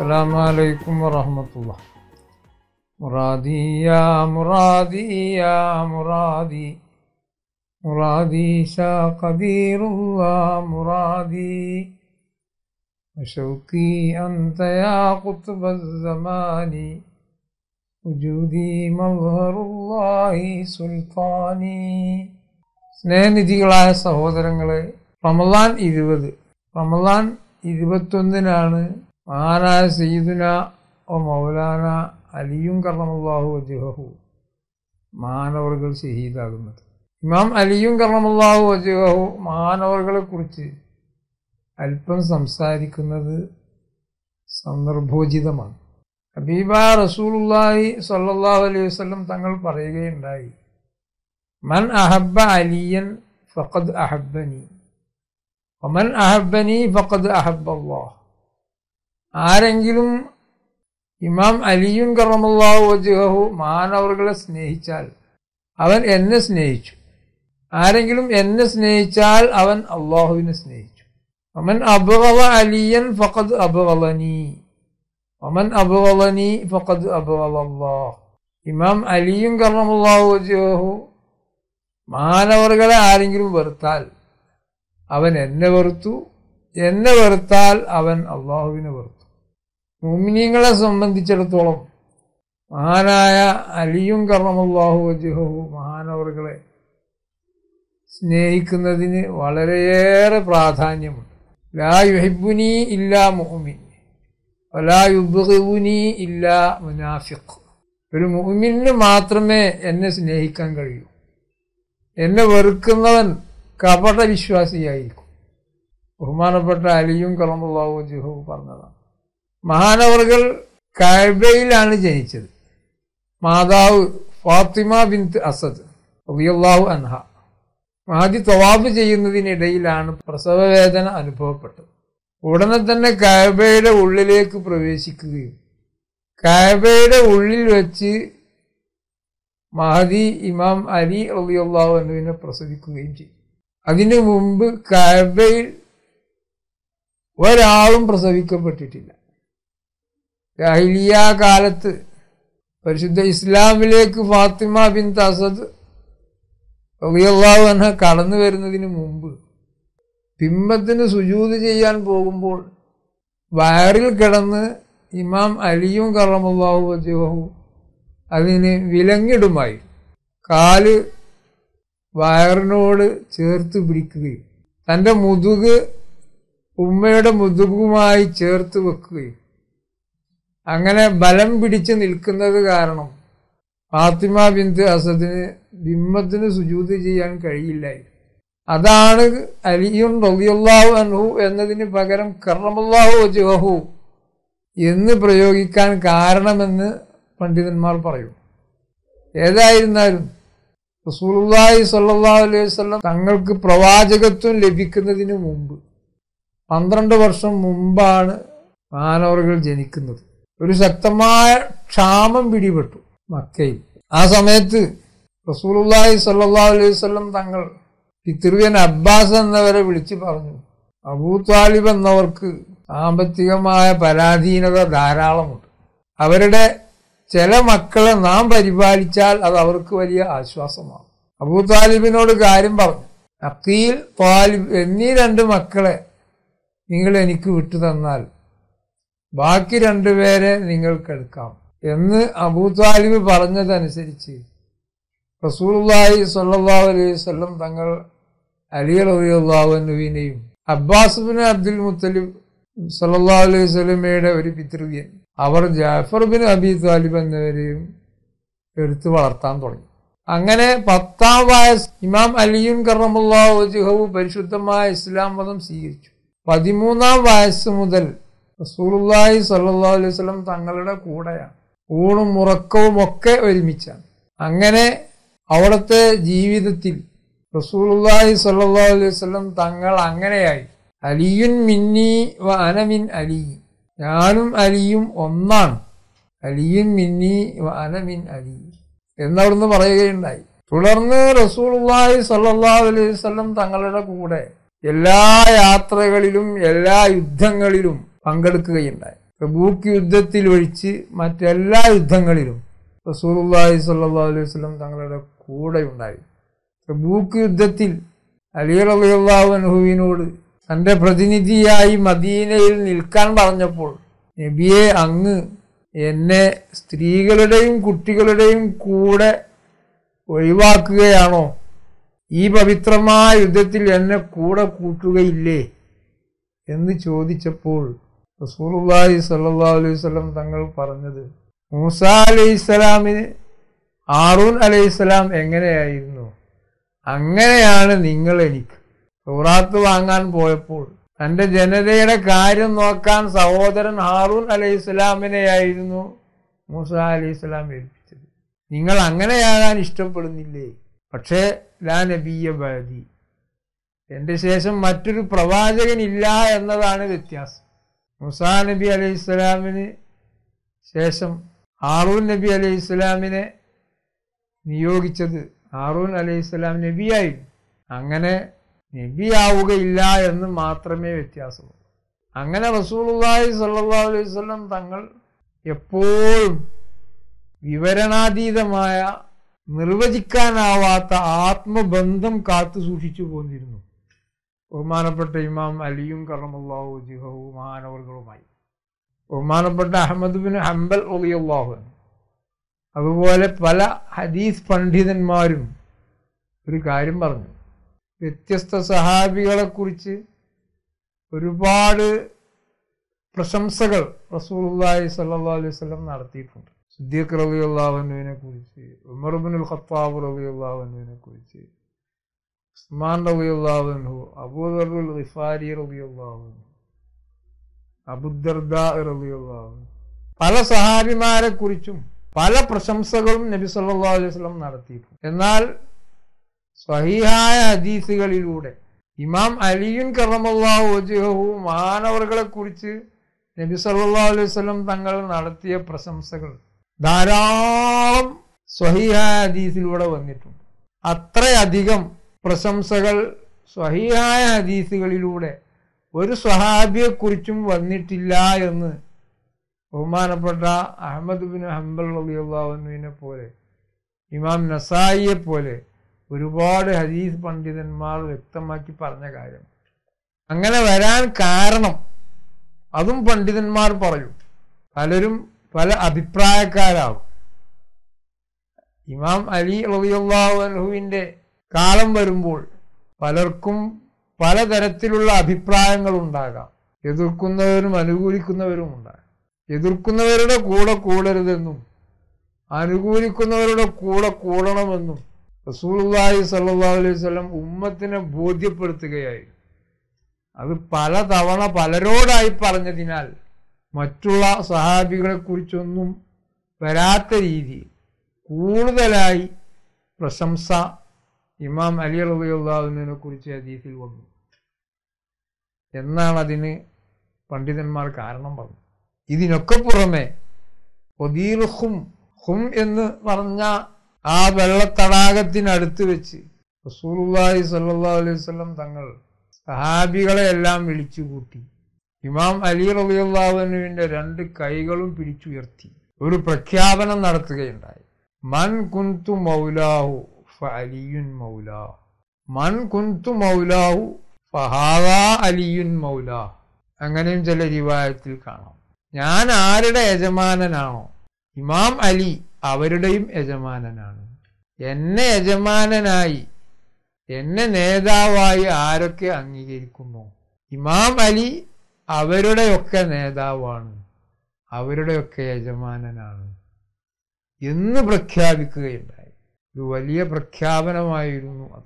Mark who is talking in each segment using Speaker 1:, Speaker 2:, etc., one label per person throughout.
Speaker 1: السلام عليكم ورحمة الله مرادي يا مرادي يا مرادي مرادي شاء قدير الله مرادي وشوقي أنت يا قطب الزمان وجودي مظهر الله سلطاني സ്നേഹനിധികളായ സഹോദരങ്ങളെ റമലാൻ ഇരുപത് റമലാൻ ഇരുപത്തൊന്നിനാണ് മഹാനായ സയ്യിദുന ഓ മൗലാന അലിയും കർണമുല്ലാഹു വജുഹു മാനവർകൾ ഷഹീദാകുന്നത് ഇമാം അലിയും കർണമുല്ലാഹു വജുഹു മാനവർകളെ കുറിച്ച് അല്പം സംസാരിക്കുന്നത് സന്ദർഭോചിതമാണ് ഹബീബ റസൂലുല്ലാഹി സല്ലല്ലാഹു അലൈഹി വസല്ലം തങ്ങൾ പറയുകയുണ്ടായി മൻ അഹബ്ബ അലിയൻ ഫഖദ് അഹബ്ബനി ഒമൻ അഹബ്ബനി ഫഖദ് അഹബ്ബല്ലാഹ് ആരെങ്കിലും ഇമാം അലിയുൻ കറമല്ലാഹു വജുഹു മാനവറുകളെ സ്നേഹിച്ചാൽ അവൻ എന്നെ സ്നേഹിച്ചു ആരെങ്കിലും എന്നെ സ്നേഹിച്ചാൽ അവൻ അള്ളാഹുവിനെ സ്നേഹിച്ചു ഒമൻ അബുവ അലിയൻ ഫഖദ് അബുവലനി ഒമൻ അബുവലനി ഫഖദ് അബുവലല്ലാഹ് ഇമാം അലിയും കറമല്ലാഹു വജുഹു മാനവറുകളെ ആരെങ്കിലും വെറുത്താൽ അവൻ എന്നെ വെറുത്തു എന്നെ വെറുത്താൽ അവൻ അള്ളാഹുവിനെ വെറുത്തു മുമിനീങ്ങളെ സംബന്ധിച്ചിടത്തോളം മഹാനായ അലിയും കർണമല്ലാഹു വജുഹു മഹാനവറുകളെ സ്നേഹിക്കുന്നതിന് വളരെയേറെ പ്രാധാന്യമുണ്ട് ലാ യുഹിബുനി ഇല്ലാ മുഹമിൻ വലാ യുബുനി ഇല്ലാ മുനാഫിഖ് ഒരു മുഹമിന് മാത്രമേ എന്നെ സ്നേഹിക്കാൻ കഴിയൂ എന്നെ വെറുക്കുന്നവൻ കപട വിശ്വാസിയായിരിക്കും ബഹുമാനപ്പെട്ട അലിയും കലമുള്ളാവു ജുഹു പറഞ്ഞതാണ് മഹാനവറുകൾ കഴബയിലാണ് ജനിച്ചത് മാതാവ് ഫാത്തിമ ബിന്ത് അസദ് റബിയല്ലാഹു അൻഹ ആദ്യ തവാഫ് ചെയ്യുന്നതിനിടയിലാണ് പ്രസവവേദന അനുഭവപ്പെട്ടത് ഉടനെ തന്നെ കഴബയുടെ ഉള്ളിലേക്ക് പ്രവേശിക്കുകയും കഴബയുടെ ഉള്ളിൽ വെച്ച് മഹദി ഇമാം അലി റളിയല്ലാഹു അൻഹുവിനെ പ്രസവിക്കുകയും ചെയ്തു അതിനു മുമ്പ് കഅബയിൽ ഒരാളും പ്രസവിക്കപ്പെട്ടിട്ടില്ല ജാഹിലിയ കാലത്ത് പരിശുദ്ധ ഇസ്ലാമിലേക്ക് ഫാത്തിമ ബിൻ അസദ് റളിയല്ലാഹു അൻഹ കടന്നു വരുന്നതിന് മുമ്പ് ബിംബത്തിന് സുജൂത് ചെയ്യാൻ പോകുമ്പോൾ വയറിൽ കിടന്ന് ഇമാം അലിയും കറമുല്ലാഹു വജുഹു അതിന് വിലങ്ങിടുമായി കാല് വയറിനോട് ചേർത്ത് പിടിക്കുകയും തൻ്റെ മുതുക് ഉമ്മയുടെ മുതുകുമായി ചേർത്ത് വെക്കുകയും അങ്ങനെ ബലം പിടിച്ച് നിൽക്കുന്നത് കാരണം ഫാത്തിമ ബിന്ദു അസദിന് ബിംബത്തിന് സുജൂത് ചെയ്യാൻ കഴിയില്ലായിരുന്നു അതാണ് അലിയുൻ റളിയല്ലാഹു അൻഹു എന്നതിന് പകരം കറമല്ലാഹു വജുഹു എന്ന് പ്രയോഗിക്കാൻ കാരണമെന്ന് പണ്ഡിതന്മാർ പറയും ഏതായിരുന്നാലും റസൂലുള്ളാഹി സ്വല്ലല്ലാഹു അലൈഹി വസല്ലം തങ്ങൾക്ക് പ്രവാചകത്വം ലഭിക്കുന്നതിന് മുമ്പ് പന്ത്രണ്ട് വർഷം മുമ്പാണ് മാനവറുകൾ ജനിക്കുന്നത് ഒരു ശക്തമായ ക്ഷാമം പിടിപെട്ടു മക്കയിൽ ആ സമയത്ത് റസൂലുള്ളാഹി സ്വല്ലല്ലാഹു അലൈഹി വസല്ലം തങ്ങൾ പിതൃവ്യൻ അബ്ബാസ് എന്നവരെ വിളിച്ചു പറഞ്ഞു അബൂ താലിബ് എന്നവർക്ക് സാമ്പത്തികമായ പരാധീനത ധാരാളമുണ്ട് അവരുടെ ചില മക്കളെ നാം പരിപാലിച്ചാൽ അത് അവർക്ക് വലിയ ആശ്വാസമാണ് അബൂ താലിബിനോട് കാര്യം പറഞ്ഞു അക്കീൽ താലിബ് എന്നീ രണ്ട് മക്കളെ നിങ്ങൾ എനിക്ക് വിട്ടു തന്നാൽ ബാക്കി രണ്ടുപേരെ നിങ്ങൾക്കെടുക്കാം എന്ന് അബൂ താലിബ് പറഞ്ഞതനുസരിച്ച് റസൂലുള്ളാഹി സ്വല്ലല്ലാഹു അലൈഹി വസല്ലം തങ്ങൾ അലി റളിയല്ലാഹുവിനെയും അബ്ബാസ് ബിൻ അബ്ദുൽ മുത്തലിബ് സല്ലല്ലാഹു അലൈഹി വസല്ലമയുടെ ഒരു പിതൃവ്യൻ അവർ ജാഫർ ബിൻ അബി താലിബ് എന്നിവരെയും എടുത്തു വളർത്താൻ തുടങ്ങി അങ്ങനെ പത്താം വയസ്സ് ഇമാം അലിയുൻ കറമുല്ലാഹു വജുഹു പരിശുദ്ധമായ ഇസ്ലാം മതം സ്വീകരിച്ചു പതിമൂന്നാം വയസ്സ് മുതൽ റസൂലുള്ളാഹി സ്വല്ലല്ലാഹു അലൈഹി വസല്ലം തങ്ങളുടെ കൂടെയാണ് ഊണും ഉറക്കവും ഒക്കെ ഒരുമിച്ചാണ് അങ്ങനെ അവിടുത്തെ ജീവിതത്തിൽ റസൂലുള്ളാഹി സ്വല്ലല്ലാഹു അലൈഹി വസല്ലം തങ്ങൾ അങ്ങനെയായി അലിയുൻ മിന്നി വ അനമിൻ അലി ഞാനും അലിയും ഒന്നാണ് അലിയും മിന്നി വ അനമിൻ അലി എന്നവിടുന്ന് പറയുകയുണ്ടായി തുടർന്ന് റസൂലുള്ളാഹി സ്വല്ലല്ലാഹു അലൈഹി വസല്ലം തങ്ങളുടെ കൂടെ എല്ലാ യാത്രകളിലും എല്ലാ യുദ്ധങ്ങളിലും പങ്കെടുക്കുകയുണ്ടായി തബൂക്ക് യുദ്ധത്തിൽ ഒഴിച്ച് മറ്റെല്ലാ യുദ്ധങ്ങളിലും റസൂലുള്ളാഹി സ്വല്ലല്ലാഹു അലൈഹി വസല്ലം തങ്ങളുടെ കൂടെ ഉണ്ടായി തബൂക്ക് യുദ്ധത്തിൽ അലി റളിയല്ലാഹു അൻഹുവിനോട് തന്റെ പ്രതിനിധിയായി മദീനയിൽ നിൽക്കാൻ പറഞ്ഞപ്പോൾ നബിയെ അങ്ങ് എന്നെ സ്ത്രീകളുടെയും കുട്ടികളുടെയും കൂടെ ഒഴിവാക്കുകയാണോ ഈ പവിത്രമായ യുദ്ധത്തിൽ എന്നെ കൂടെ കൂട്ടുകയില്ലേ എന്ന് ചോദിച്ചപ്പോൾ റസൂലുള്ളാഹി സ്വല്ലല്ലാഹു അലൈഹി വസല്ലം തങ്ങൾ പറഞ്ഞത് മൂസ അലൈഹി സ്വലാമിന് ആറൂൻ അലൈഹി സ്വലാം എങ്ങനെയായിരുന്നു അങ്ങനെയാണ് നിങ്ങൾ എനിക്ക് സൗറാത്ത് വാങ്ങാൻ പോയപ്പോൾ തന്റെ ജനതയുടെ കാര്യം നോക്കാൻ സഹോദരൻ ഹാറൂൻ അലൈഹി സ്വലാമിനെയായിരുന്നു മൂസ അലൈഹി സ്വലാം ഏൽപ്പിച്ചത് നിങ്ങൾ അങ്ങനെയാകാൻ ഇഷ്ടപ്പെടുന്നില്ലേ പക്ഷേ ലാ നബിയ ബാദി എന്റെ ശേഷം മറ്റൊരു പ്രവാചകനില്ല എന്നതാണ് വ്യത്യാസം മുസാ നബി അലൈഹി സ്വലാമിന് ശേഷം ഹാറൂൻ നബി അലൈഹി സ്വലാമിനെ നിയോഗിച്ചത് ഹാറൂൻ അലൈഹി സ്വലാം നബിയായിരുന്നു അങ്ങനെ നബിയാവുകയില്ല എന്ന് മാത്രമേ വ്യത്യാസമുള്ളൂ അങ്ങനെ റസൂലുള്ളാഹി സ്വല്ലല്ലാഹു അലൈഹി വസല്ലം തങ്ങൾ എപ്പോഴും വിവരണാതീതമായ നിർവചിക്കാനാവാത്ത ആത്മബന്ധം കാത്തു സൂക്ഷിച്ചു പോന്നിരുന്നു ബഹുമാനപ്പെട്ട ഇമാം അലിയും കറമുല്ലാഹു ജിഹു മഹാനവറുകളുമായി ബഹുമാനപ്പെട്ട അഹമ്മദ് ബിൻ ഹംബൽ ഒളിയുള്ളാഹു അതുപോലെ പല ഹദീസ് പണ്ഡിതന്മാരും ഒരു കാര്യം പറഞ്ഞു വ്യത്യസ്ത സഹാബികളെ കുറിച്ച് ഒരുപാട് പ്രശംസകൾ റസൂലുള്ളാഹി സ്വല്ലല്ലാഹു അലൈഹി വസല്ലം നടത്തിയിട്ടുണ്ട് സിദ്ദീഖ് റളിയല്ലാഹുവിനെ കുറിച്ച് ഉമർ ഇബ്നുൽ ഖത്താബ് റളിയല്ലാഹുവിനെ കുറിച്ച് ഉസ്മാൻ റളിയല്ലാഹു അബൂദറുൽ ഗിഫാരി റളിയല്ലാഹു അബുദർദ റളിയല്ലാഹു പല സഹാബിമാരെ കുറിച്ചും പല പ്രശംസകളും നബി സല്ലല്ലാഹു അലൈഹി വസല്ലം നടത്തിയിട്ടുണ്ട് എന്നാൽ സ്വഹീഹായ ഹദീസുകളിലൂടെ ഇമാം അലിയുൻ കറമല്ലാഹു വജുഹു മഹാനവറുകളെ കുറിച്ച് നബി സല്ലല്ലാഹു അലൈഹി വസല്ലം തങ്ങൾ നടത്തിയ പ്രശംസകൾ ധാരാളം സ്വഹീഹായ ഹദീസിലൂടെ വന്നിട്ടുണ്ട് അത്രയധികം പ്രശംസകൾ സ്വഹീഹായ ഹദീസുകളിലൂടെ ഒരു സ്വഹാബിയെക്കുറിച്ചും വന്നിട്ടില്ല എന്ന് ബഹുമാനപ്പെട്ട അഹമ്മദ് ബിൻ ഹംബൽ റളിയല്ലാഹുവിനെ പോലെ ഇമാം നസായിയെ പോലെ ഒരുപാട് ഹദീസ് പണ്ഡിതന്മാർ വ്യക്തമാക്കി പറഞ്ഞ കാര്യം അങ്ങനെ വരാൻ കാരണം അതും പണ്ഡിതന്മാർ പറയും പലരും പല അഭിപ്രായക്കാരാകും ഇമാം അലി റളിയല്ലാഹു അൻഹുവിന്റെ കാലം വരുമ്പോൾ പലർക്കും പലതരത്തിലുള്ള അഭിപ്രായങ്ങൾ ഉണ്ടാകാം എതിർക്കുന്നവരും അനുകൂലിക്കുന്നവരും ഉണ്ടാകാം എതിർക്കുന്നവരുടെ കൂടെ കൂടരുതെന്നും അനുകൂലിക്കുന്നവരുടെ കൂടെ കൂടണമെന്നും റസൂലുള്ളാഹി സല്ലല്ലാഹു അലൈഹി വസല്ലം ഉമ്മത്തിനെ ബോധ്യപ്പെടുത്തുകയായിരുന്നു അത് പല തവണ പലരോടായി പറഞ്ഞതിനാൽ മറ്റുള്ള സഹാബികളെ കുറിച്ചൊന്നും വരാത്ത രീതിയിൽ കൂടുതലായി പ്രശംസ ഇമാം അലി റളിയല്ലാഹുവിനെ കുറിച്ച് ഹദീസിൽ വന്നു എന്നാണ് അതിന് പണ്ഡിതന്മാർ കാരണം പറഞ്ഞത് ഇതിനൊക്കെ പുറമെ ഒദീർ ഹും ഹും എന്ന് പറഞ്ഞ ആ വെള്ളത്തടാകത്തിനടുത്ത് വെച്ച് റസൂലുള്ളാഹി സ്വല്ലല്ലാഹു അലൈഹി വസല്ലം തങ്ങൾ സഹാബികളെ എല്ലാം വിളിച്ചുകൂട്ടി ഇമാം അലി റളിയല്ലാഹുവിന്റെ രണ്ട് കൈകളും പിടിച്ചുയർത്തി ഒരു പ്രഖ്യാപനം നടത്തുകയുണ്ടായി മൻ കുന്തു മൗലാഹു ഫഅലിയുൻ മൗലാ മൻ കുന്തു മൗലാഹു ഫഹാദാ അലിയുൻ മൗലാ അങ്ങനെയും ചില റിവായത്തിൽ കാണാം ഞാൻ ആരുടെ യജമാനനാണോ ഇമാം അലി അവരുടെയും യജമാനനാണ് എന്നെ യജമാനനായി എന്നെ നേതാവായി ആരൊക്കെ അംഗീകരിക്കുന്നു ഇമാം അലി അവരുടെയൊക്കെ നേതാവാണ് അവരുടെയൊക്കെ യജമാനനാണ് എന്ന് പ്രഖ്യാപിക്കുകയുണ്ടായി ഒരു വലിയ പ്രഖ്യാപനമായിരുന്നു അത്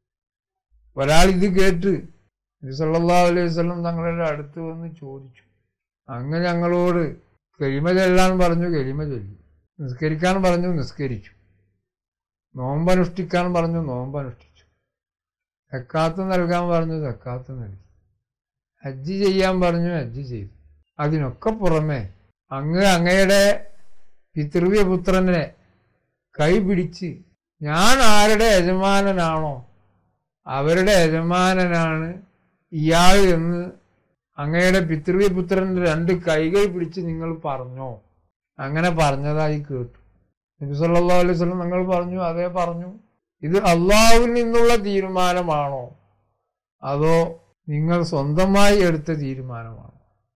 Speaker 1: ഒരാൾ ഇത് കേട്ട് സല്ലല്ലാഹു അലൈഹി വസല്ലം തങ്ങളുടെ അടുത്ത് വന്ന് ചോദിച്ചു അങ്ങ് ഞങ്ങളോട് കരിമ ചെല്ലാൻ പറഞ്ഞു കരിമ ചൊല്ലി നിസ്കരിക്കാൻ പറഞ്ഞു നിസ്കരിച്ചു നോമ്പനുഷ്ഠിക്കാൻ പറഞ്ഞു നോമ്പനുഷ്ഠിച്ചു സക്കാത്ത് നൽകാൻ പറഞ്ഞു സക്കാത്ത് നൽകി ഹജ്ജ് ചെയ്യാൻ പറഞ്ഞു ഹജ്ജ് ചെയ്തു അതിനൊക്കെ പുറമെ അങ്ങ് അങ്ങയുടെ പിതൃവ്യപുത്രനെ കൈ പിടിച്ച് ഞാൻ ആരുടെ യജമാനനാണോ അവരുടെ യജമാനനാണ് ഇയാൾ എന്ന് അങ്ങയുടെ പിതൃവ്യപുത്രന്റെ രണ്ട് കൈകൾ പിടിച്ച് നിങ്ങൾ പറഞ്ഞോ അങ്ങനെ പറഞ്ഞതായി കേട്ടു നബി സല്ലല്ലാഹു അലൈഹി വസല്ലം നിങ്ങൾ പറഞ്ഞു അതേ പറഞ്ഞു ഇത് അള്ളാഹുവിൽ നിന്നുള്ള തീരുമാനമാണോ അതോ നിങ്ങൾ സ്വന്തമായി എടുത്ത തീരുമാനമാണോ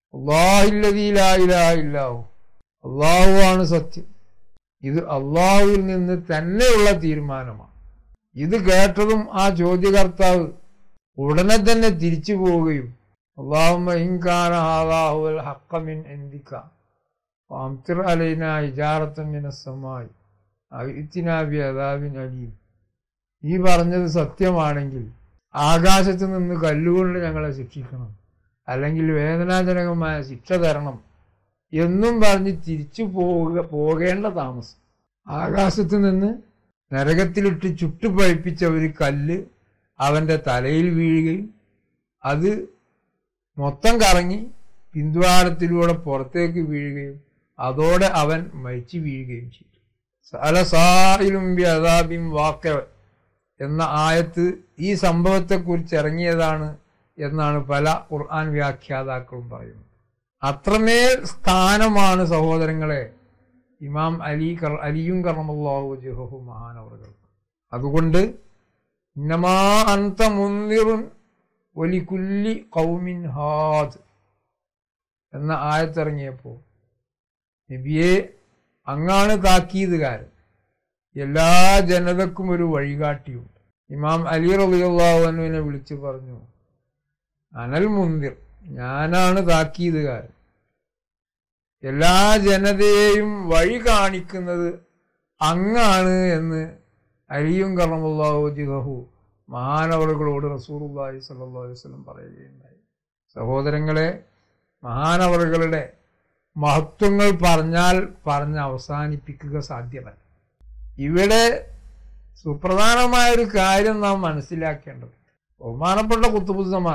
Speaker 1: അള്ളാഹില്ലാഹു അള്ളാഹു ആണ് സത്യം ഇത് അള്ളാഹുവിൽ നിന്ന് തന്നെയുള്ള തീരുമാനമാണ് ഇത് കേട്ടതും ആ ചോദ്യകർത്താവ് ഉടനെ തന്നെ തിരിച്ചു പോവുകയും അള്ളാഹുമ്മ ഇൻകാന ഹാദാഹുൽ ഹക്കമിൻ എന്തിക്ക അംതിർ അലൈന ഇജാറത്തൻ മിനസ്സമായി ഇത്തിനാബി അദാബിൻ അലീം ഈ പറഞ്ഞത് സത്യമാണെങ്കിൽ ആകാശത്ത് നിന്ന് കല്ലുകൊണ്ട് ഞങ്ങളെ ശിക്ഷിക്കണം അല്ലെങ്കിൽ വേദനാജനകമായ ശിക്ഷ തരണം എന്നും പറഞ്ഞ് തിരിച്ചു പോവുക പോകേണ്ട താമസം ആകാശത്ത് നിന്ന് നരകത്തിലിട്ട് ചുട്ടുപഴിപ്പിച്ച ഒരു കല്ല് അവൻ്റെ തലയിൽ വീഴുകയും അത് മൊത്തം കറങ്ങി പിന്തുവാരത്തിലൂടെ പുറത്തേക്ക് വീഴുകയും അതോടെ അവൻ മരിച്ചു വീഴുകയും ചെയ്തു സലസായിലും അതാബിം വാക്ക എന്ന ആയത്ത് ഈ സംഭവത്തെക്കുറിച്ച് ഇറങ്ങിയതാണ് എന്നാണ് പല ഖുർആൻ വ്യാഖ്യാതാക്കളും പറയുന്നത് അത്രമേൽ സ്ഥാനമാണ് സഹോദരങ്ങളെ ഇമാം അലി കർ അലിയും കർമ്മല്ലാഹു ജുഹു മഹാനവറുകൾക്ക് അതുകൊണ്ട് ഇന്നമാ അന്ത മുന്തിറുൻ ഒലിക്കുല്ലി കൗമിൻ ഹാദ് എന്ന ആയത്തിറങ്ങിയപ്പോൾ നബിയെ അങ്ങാണ് താക്കീതുകാരൻ എല്ലാ ജനതക്കും ഒരു വഴികാട്ടിയുണ്ട് ഇമാം അലി റബിയുള്ളാഹുവിനെ വിളിച്ചു പറഞ്ഞു അനൽ മുന്തിർ ഞാനാണ് താക്കീതുകാരൻ എല്ലാ ജനതയെയും വഴി കാണിക്കുന്നത് അങ്ങാണ് എന്ന് അലിയും കറമുല്ലാഹു ജിഹു മഹാനവറുകളോട് റസൂറുല്ലാഹി സല്ലാ വസ്ലം പറയുകയുണ്ടായി സഹോദരങ്ങളെ മഹാനവറുകളുടെ മഹത്വങ്ങൾ പറഞ്ഞാൽ പറഞ്ഞ് അവസാനിപ്പിക്കുക സാധ്യമല്ല ഇവിടെ സുപ്രധാനമായ ഒരു കാര്യം നാം മനസ്സിലാക്കേണ്ടത് ബഹുമാനപ്പെട്ട കുത്തുബുദ്ധമാൻ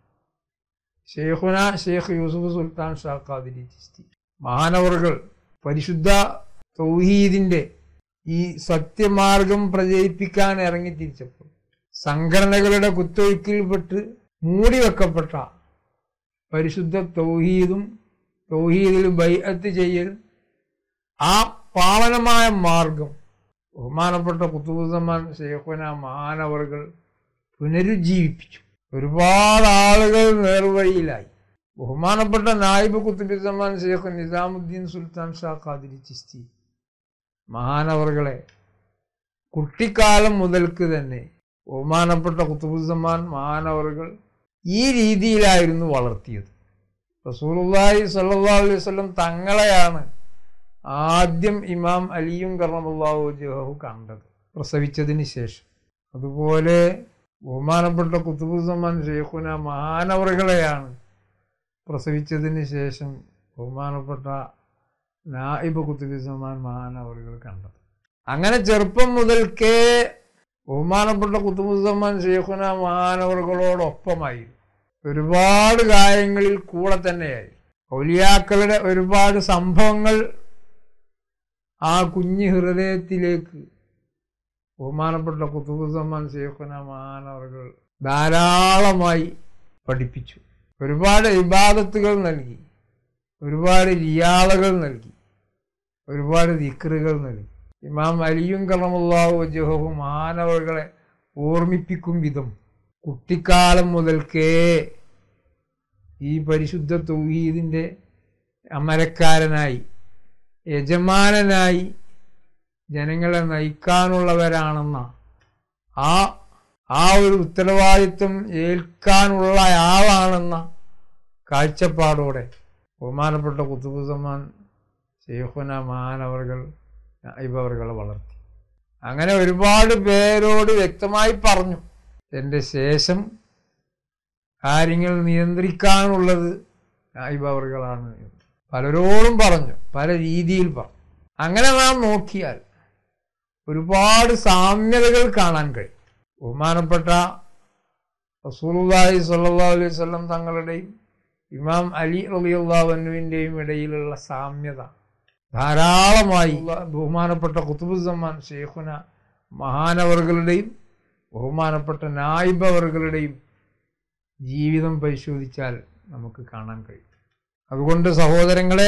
Speaker 1: ഷെയ്ഖുന ഷെയ്ഖ് യൂസുഫ് സുൽത്താൻ ഷാ ഖാദിരി ചിസ്തി മഹാനവറുകൾ പരിശുദ്ധ തൗഹീദിന്റെ ഈ സത്യമാർഗം പ്രചരിപ്പിക്കാൻ ഇറങ്ങി തിരിച്ചപ്പോൾ സംഘടനകളുടെ കുത്തൊഴുക്കിൽപ്പെട്ട് മൂടിവെക്കപ്പെട്ട പരിശുദ്ധ തൗഹീദും തൗഹീദിൽ ബൈഅത്ത് ചെയ്യൽ ആ പാവനമായ മാർഗം ബഹുമാനപ്പെട്ട കുത്തുബുദ്ധമാൻ ഷെയ്ഖുന മഹാനവറുകൾ പുനരുജ്ജീവിപ്പിച്ചു ഒരുപാട് ആളുകൾ നേർവഴിയിലായി ബഹുമാനപ്പെട്ട നായിബ് കുത്തുബിസമാൻ ഷെയ്ഖ് നിസാമുദ്ദീൻ സുൽത്താൻ ഷാ ഖാദിരി ചിസ്തി മഹാനവറുകളെ കുട്ടിക്കാലം മുതൽക്ക് തന്നെ ബഹുമാനപ്പെട്ട കുത്തുബുസമാൻ മഹാനവറുകൾ ഈ രീതിയിലായിരുന്നു വളർത്തിയത് റസൂലുള്ളാഹി സല്ലല്ലാഹു അലൈഹി വസല്ലം തങ്ങളെയാണ് ആദ്യം ഇമാം അലിയും കർണമുല്ലാഹു ജഹു കണ്ടത് പ്രസവിച്ചതിന് ശേഷം അതുപോലെ ബഹുമാനപ്പെട്ട കുത്തുബുസമാൻ ഷെയ്ഖുന മഹാനവറുകളെയാണ് പ്രസവിച്ചതിന് ശേഷം ബഹുമാനപ്പെട്ട നായിബ് കുത്തുബുസമാൻ മഹാനവറുകൾ കണ്ടത് അങ്ങനെ ചെറുപ്പം മുതൽക്കേ ബഹുമാനപ്പെട്ട കുത്തുബുസമാൻ ഷെയ്ഖുന മഹാനവറുകളോടൊപ്പമായി ഒരുപാട് കാര്യങ്ങളിൽ കൂടെ തന്നെയായി ഔലിയാക്കളുടെ ഒരുപാട് സംഭവങ്ങൾ ആ കുഞ്ഞു ഹൃദയത്തിലേക്ക് ബഹുമാനപ്പെട്ട കുത്തുബുസമാൻ ഷെയ്ഖുന മഹാനവറുകൾ ധാരാളമായി പഠിപ്പിച്ചു ഒരുപാട് ഇബാദത്തുകൾ നൽകി ഒരുപാട് റിയാളകൾ നൽകി ഒരുപാട് ദിക്റുകൾ നൽകി ഇമാം അലിയും കറമുല്ലാഹു ജഹു മഹാനവറുകളെ ഓർമ്മിപ്പിക്കും വിധം കുട്ടിക്കാലം മുതൽക്കേ ഈ പരിശുദ്ധ തൗഹീദിൻ്റെ അമരക്കാരനായി യജമാനനായി ജനങ്ങളെ നയിക്കാനുള്ളവരാണെന്ന ആ ആ ഒരു ഉത്തരവാദിത്വം ഏൽക്കാനുള്ള ആളാണെന്ന കാഴ്ചപ്പാടോടെ ബഹുമാനപ്പെട്ട കുത്തുബുസമാൻ ഷെയ്ഖുന മഹാനവറുകൾ ഇവറുകളെ വളർത്തി അങ്ങനെ ഒരുപാട് പേരോട് വ്യക്തമായി പറഞ്ഞു എൻ്റെ ശേഷം കാര്യങ്ങൾ നിയന്ത്രിക്കാനുള്ളത് നായിബവറുകളാണ് പലരോടും പറഞ്ഞു പല രീതിയിൽ പറഞ്ഞു അങ്ങനെ നാം നോക്കിയാൽ ഒരുപാട് സാമ്യതകൾ കാണാൻ കഴിയും ബഹുമാനപ്പെട്ട റസൂലുള്ളാഹി സ്വല്ലല്ലാഹു അലൈഹി വസല്ലം തങ്ങളുടെയും ഇമാം അലി റളിയല്ലാഹുവിൻ്റെയും ഇടയിലുള്ള സാമ്യത ധാരാളമായി ബഹുമാനപ്പെട്ട കുത്തുബുസമാൻ ഷെയ്ഖുന മഹാനവറുകളുടെയും ബഹുമാനപ്പെട്ട നായിബവറുകളുടെയും ജീവിതം പരിശോധിച്ചാൽ നമുക്ക് കാണാൻ കഴിയും അതുകൊണ്ട് സഹോദരങ്ങളെ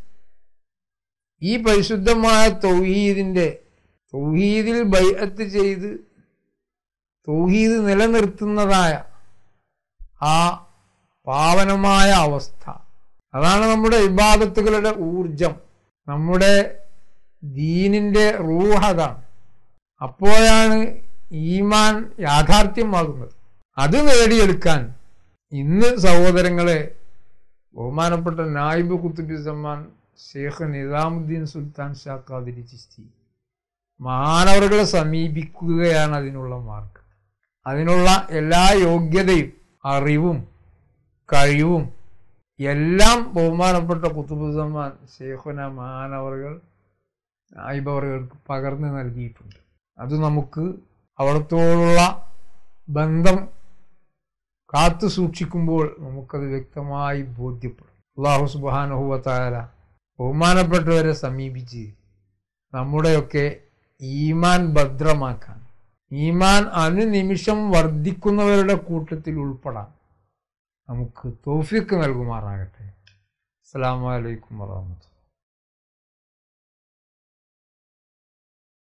Speaker 1: ഈ പരിശുദ്ധമായ തൗഹീദിന്റെ തൗഹീദിൽ ബൈഅത്ത് ചെയ്ത് തൗഹീദ് നിലനിർത്തുന്നതായ ആ പാവനമായ അവസ്ഥ അതാണ് നമ്മുടെ ഇബാദത്തുകളുടെ ഊർജം നമ്മുടെ ദീനിന്റെ റൂഹതാണ് അപ്പോഴാണ് ഈമാൻ യാഥാർത്ഥ്യമാകുന്നത് അത് നേടിയെടുക്കാൻ ഇന്ന് സഹോദരങ്ങളെ ബഹുമാനപ്പെട്ട നായിബ് കുത്തുബി സമ്മാൻ ഷേഖ് നിസാമുദ്ദീൻ സുൽത്താൻ ഷാ ഖാദിരി ചിസ്തി മാനവറുകളെ സമീപിക്കുകയാണ് അതിനുള്ള മാർഗം അതിനുള്ള എല്ലാ യോഗ്യതയും അറിവും കഴിവും എല്ലാം ബഹുമാനപ്പെട്ട കുത്തുബുസമ്മാൻ ഷേഖുന മാനവറുകൾ നായിബവറുകൾക്ക് പകർന്നു നൽകിയിട്ടുണ്ട് അത് നമുക്ക് അവിടത്തോടുള്ള ബന്ധം കാത്തു സൂക്ഷിക്കുമ്പോൾ നമുക്കത് വ്യക്തമായി ബോധ്യപ്പെടും അള്ളാഹു സുബാനുഹുവത്തായ ബഹുമാനപ്പെട്ടവരെ സമീപിച്ച് നമ്മുടെയൊക്കെ ഈമാൻ ഭദ്രമാക്കാൻ ഈമാൻ അനുനിമിഷം വർദ്ധിക്കുന്നവരുടെ കൂട്ടത്തിൽ ഉൾപ്പെടാൻ നമുക്ക് തോഫിക്ക് നൽകുമാറാകട്ടെ അസ്സാം വലൈക്കും വാഹമത്ത്